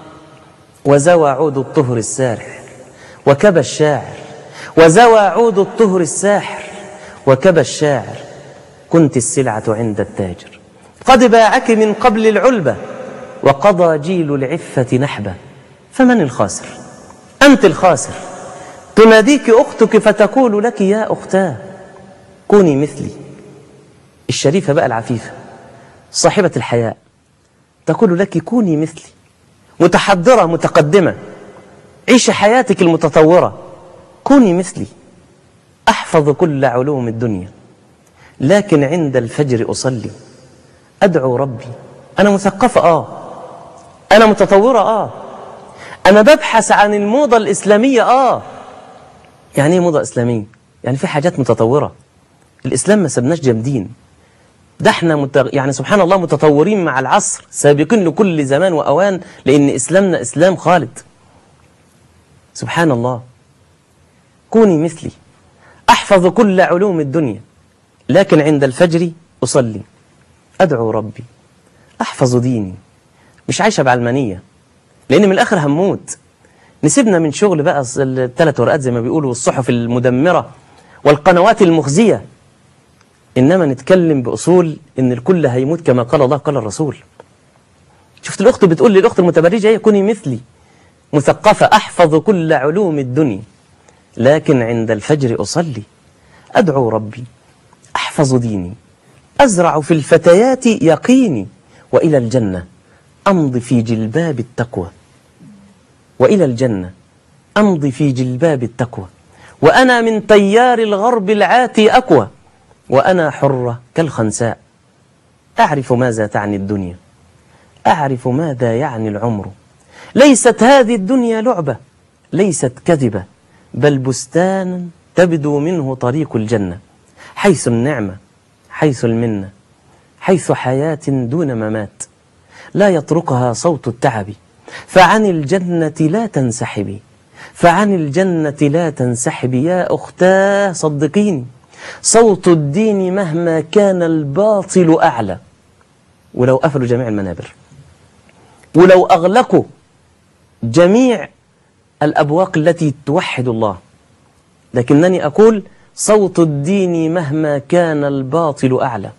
وزوى عود الطهر السارح وكبى الشاعر وزوى عود الطهر الساحر وكبى الشاعر كنت السلعة عند التاجر قد باعك من قبل العلبة وقضى جيل العفة نحبة فمن الخاسر أنت الخاسر تناديك أختك فتقول لك يا أختاه كوني مثلي الشريفة بقى العفيفة صاحبة الحياء تقول لك كوني مثلي متحضرة متقدمة عيش حياتك المتطورة كوني مثلي أحفظ كل علوم الدنيا لكن عند الفجر أصلي أدعو ربي أنا مثقفة آه أنا متطورة آه أنا ببحث عن الموضة الإسلامية آه يعني إيه موضة إسلامية؟ يعني في حاجات متطورة الإسلام ما سبناش جامدين ده احنا مت... يعني سبحان الله متطورين مع العصر سابقين لكل زمان وأوان لأن إسلامنا إسلام خالد سبحان الله كوني مثلي أحفظ كل علوم الدنيا لكن عند الفجر أصلي أدعو ربي أحفظ ديني مش عايشة بعلمانية لأن من الآخر هموت نسيبنا من شغل بقى الثلاث ورقات زي ما بيقولوا والصحف المدمرة والقنوات المخزية إنما نتكلم بأصول إن الكل هيموت كما قال الله قال الرسول شفت الأخت بتقول لي الأخت المتبرجة هي كوني مثلي مثقفة أحفظ كل علوم الدنيا لكن عند الفجر أصلي أدعو ربي أحفظ ديني أزرع في الفتيات يقيني وإلى الجنة أمضي في جلباب التقوى وإلى الجنة أمضي في جلباب التقوى وأنا من تيار الغرب العاتي أقوى وأنا حرة كالخنساء أعرف ماذا تعني الدنيا أعرف ماذا يعني العمر ليست هذه الدنيا لعبة ليست كذبة بل بستان تبدو منه طريق الجنة حيث النعمة حيث المنة حيث حياة دون ممات لا يتركها صوت التعب فعن الجنة لا تنسحبي فعن الجنة لا تنسحبي يا أختاه صدقيني صوت الدين مهما كان الباطل أعلى ولو قفلوا جميع المنابر ولو أغلقوا جميع الأبواق التي توحد الله لكنني أقول صوت الدين مهما كان الباطل أعلى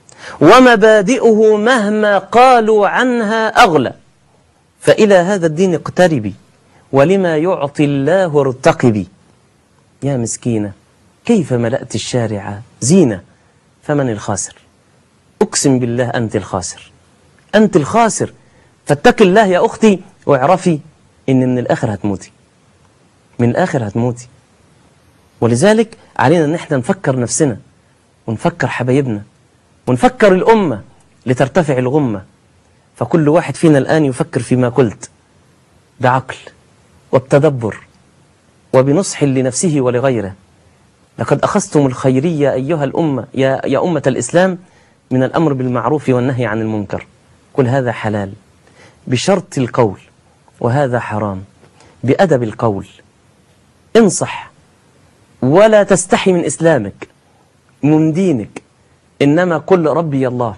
ومبادئه مهما قالوا عنها أغلى فإلى هذا الدين اقتربي ولما يعطي الله ارتقبي يا مسكينة كيف ملأت الشارع زينة فمن الخاسر أقسم بالله أنت الخاسر أنت الخاسر فاتق الله يا أختي واعرفي إن من الآخر هتموتي من الآخر هتموتي ولذلك علينا أن احنا نفكر نفسنا ونفكر حبايبنا ونفكر الأمة لترتفع الغمة فكل واحد فينا الآن يفكر فيما قلت بعقل وبتدبر وبنصح لنفسه ولغيره لقد أخذتم الخيرية أيها الأمة يا, يا أمة الإسلام من الأمر بالمعروف والنهي عن المنكر كل هذا حلال بشرط القول وهذا حرام بأدب القول انصح ولا تستحي من إسلامك من دينك إنما قل ربي الله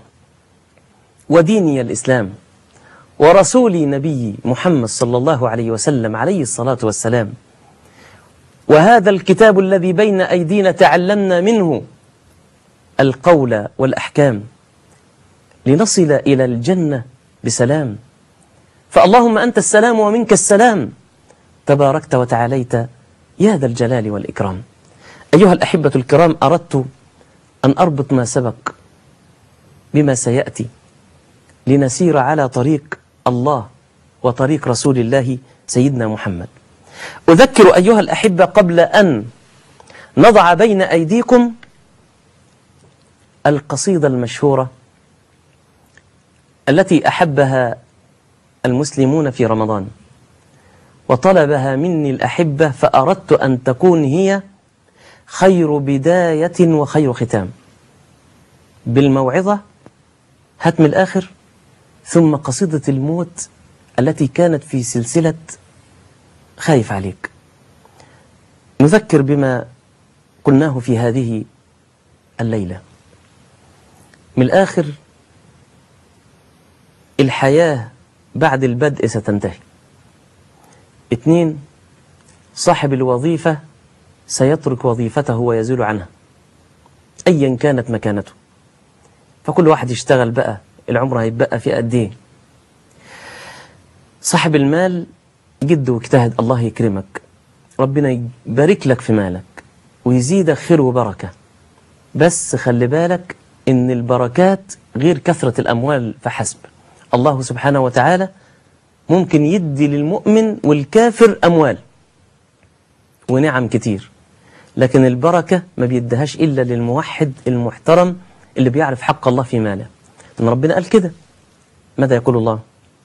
وديني الإسلام ورسولي نبي محمد صلى الله عليه وسلم عليه الصلاة والسلام وهذا الكتاب الذي بين أيدينا تعلمنا منه القول والأحكام لنصل إلى الجنة بسلام فاللهم أنت السلام ومنك السلام تباركت وتعاليت يا ذا الجلال والإكرام أيها الأحبة الكرام أردت أن أربط ما سبق بما سيأتي لنسير على طريق الله وطريق رسول الله سيدنا محمد أذكر أيها الأحبة قبل أن نضع بين أيديكم القصيدة المشهورة التي أحبها المسلمون في رمضان وطلبها مني الأحبة فأردت أن تكون هي خير بداية وخير ختام بالموعظة هتم الآخر ثم قصيدة الموت التي كانت في سلسلة خايف عليك نذكر بما قلناه في هذه الليلة من الآخر الحياة بعد البدء ستنتهي اتنين صاحب الوظيفة سيترك وظيفته ويزول عنها أيا كانت مكانته فكل واحد يشتغل بقى العمر هيتبقى فيه قد ايه صاحب المال جد واجتهد الله يكرمك ربنا يبارك لك في مالك ويزيدك خير وبركة بس خلي بالك ان البركات غير كثرة الأموال فحسب الله سبحانه وتعالى ممكن يدي للمؤمن والكافر أموال ونعم كتير لكن البركة ما بيدهاش إلا للموحد المحترم اللي بيعرف حق الله في ماله إن ربنا قال كده ماذا يقول الله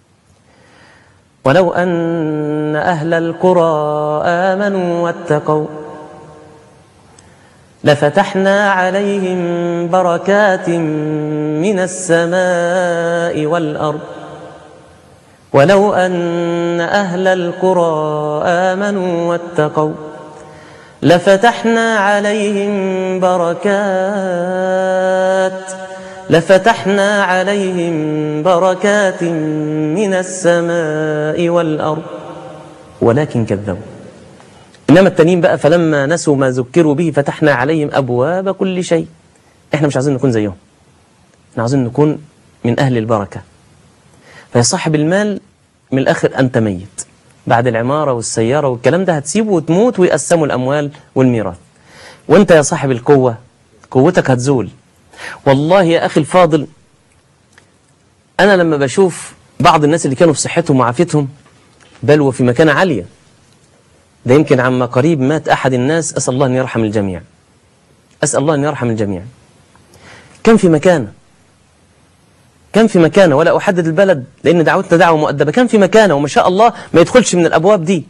ولو أن أهل القرى آمنوا واتقوا لفتحنا عليهم بركات من السماء والأرض ولو أن أهل القرى آمنوا واتقوا لفتحنا عليهم بركات لفتحنا عليهم بركات من السماء والأرض ولكن كذبوا إنما التانيين بقى فلما نسوا ما ذكروا به فتحنا عليهم أبواب كل شيء إحنا مش عايزين نكون زيهم إحنا عايزين نكون من أهل البركة فيا صاحب المال من الآخر أنت ميت بعد العمارة والسيارة والكلام ده هتسيبه وتموت ويقسموا الأموال والميراث وانت يا صاحب القوة قوتك هتزول والله يا أخي الفاضل أنا لما بشوف بعض الناس اللي كانوا في صحتهم وعافيتهم بل وفي مكانة عالية ده يمكن عما قريب مات أحد الناس أسأل الله أن يرحم الجميع أسأل الله أن يرحم الجميع كان في مكانه كان في مكانه ولا أحدد البلد لأن دعوتنا دعوة مؤدبة كان في مكانه وما شاء الله ما يدخلش من الأبواب دي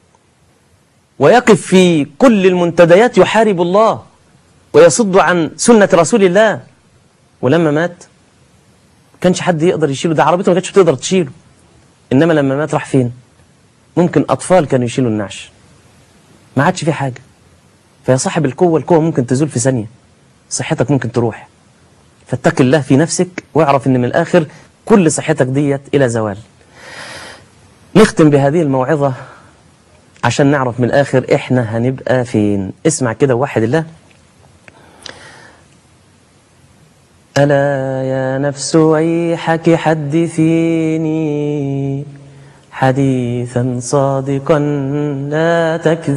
ويقف في كل المنتديات يحارب الله ويصد عن سنة رسول الله ولما مات كانش حد يقدر يشيله ده عربيته ما كانتش تقدر تشيله إنما لما مات راح فين ممكن أطفال كانوا يشيلوا النعش ما عادش في حاجة فيا صاحب القوة القوة ممكن تزول في ثانية صحتك ممكن تروح فاتق الله في نفسك واعرف ان من الاخر كل صحتك ديت الى زوال نختم بهذه الموعظة عشان نعرف من الاخر احنا هنبقى فين اسمع كده وحد الله ألا يا نفس ويحك حدثيني حديثا صادقا لا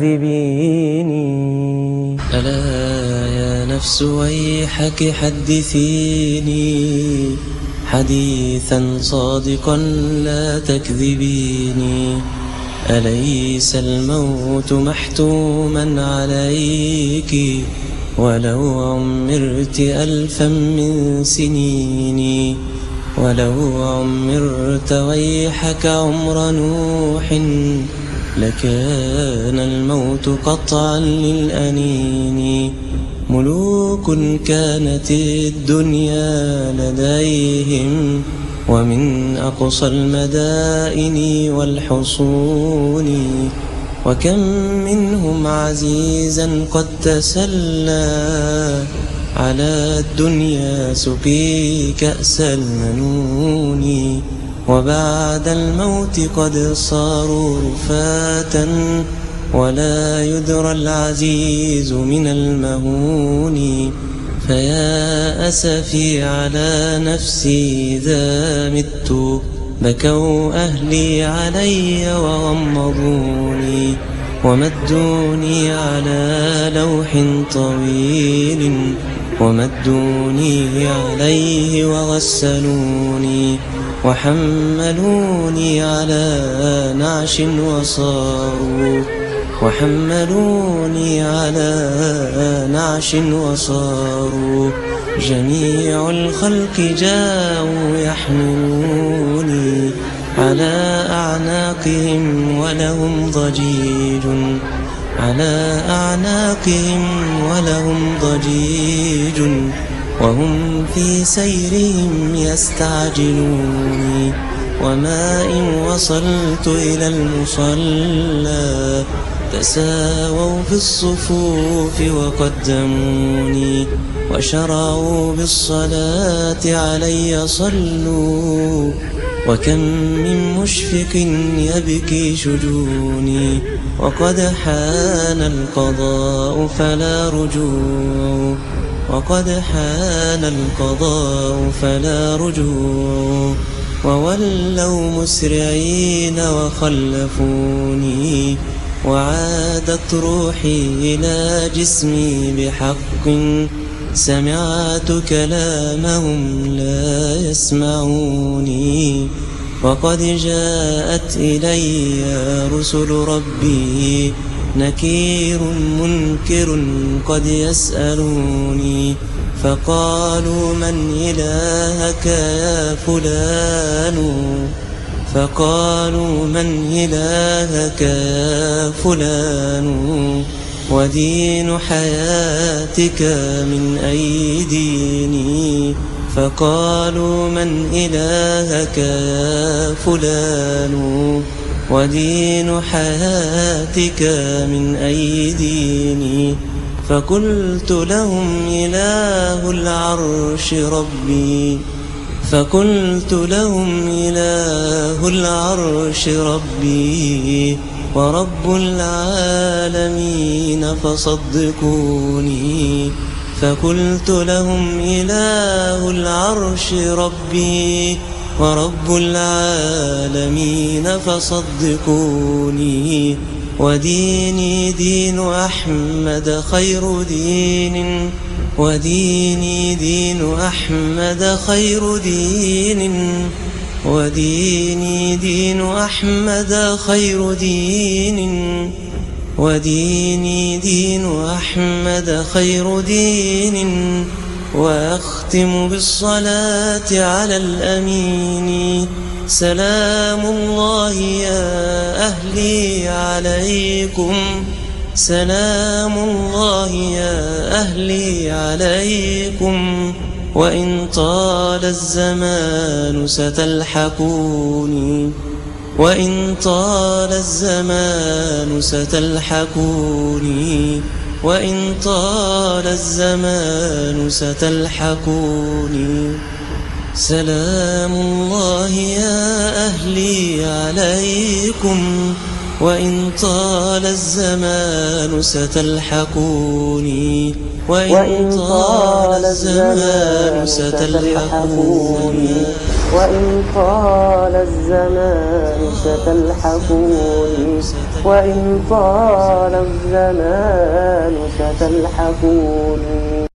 تكذبيني ألا يا نفس ويحك حدثيني حديثا صادقا لا تكذبيني أليس الموت محتوما عليك ولو عمرت ألفا من سنين ولو عمرت ويحك عمر نوح لكان الموت قطعا للأنين ملوك كانت الدنيا لديهم ومن أقصى المدائن والحصون وكم منهم عزيزا قد تسلى على الدنيا سقي كأس المنون وبعد الموت قد صاروا رفاتا ولا يدرى العزيز من المهون فيا أسفي على نفسي إذا مت بكوا أهلي علي وغمضوني ومدوني على لوح طويل ومدوني عليه وغسلوني وحملوني على نعش وصاروا وحملوني على نعش وصاروا جميع الخلق جاءوا يحملوني على أعناقهم ولهم ضجيج على أعناقهم ولهم ضجيج وهم في سيرهم يستعجلوني وما إن وصلت إلى المصلى تساووا في الصفوف وقدموني وشرعوا بالصلاة علي صلوا وكم من مشفق يبكي شجوني وقد حان القضاء فلا رجوع وقد حان القضاء فلا رجوع وولوا مسرعين وخلفوني وعادت روحي إلى جسمي بحق سمعت كلامهم لا يسمعوني وقد جاءت إلي رسل ربي نكير منكر قد يسألوني فقالوا من إلهك يا فلان فقالوا من إلهك يا فلان ودين حياتك من أي ديني فقالوا من إلهك يا فلان ودين حياتك من أي ديني فقلت لهم إله العرش ربي فقلت لهم إله العرش ربي ورب العالمين فصدقوني فقلت لهم إله العرش ربي ورب العالمين فصدقوني وديني دين أحمد خير دين وديني دين أحمد خير دين وديني دين أحمد خير دين وديني دين أحمد خير دين وأختم بالصلاة على الأمين سلام الله يا أهلي عليكم سلام الله يا أهلي عليكم وإن طال الزمان ستلحقوني وإن طال الزمان ستلحقوني وإن طال الزمان ستلحقوني سلام الله يا أهلي عليكم وإن طال الزمان ستلحقوني وإن طال الزمان ستلحقوني وإن طال الزمان ستلحقوني وإن طال الزمان ستلحقوني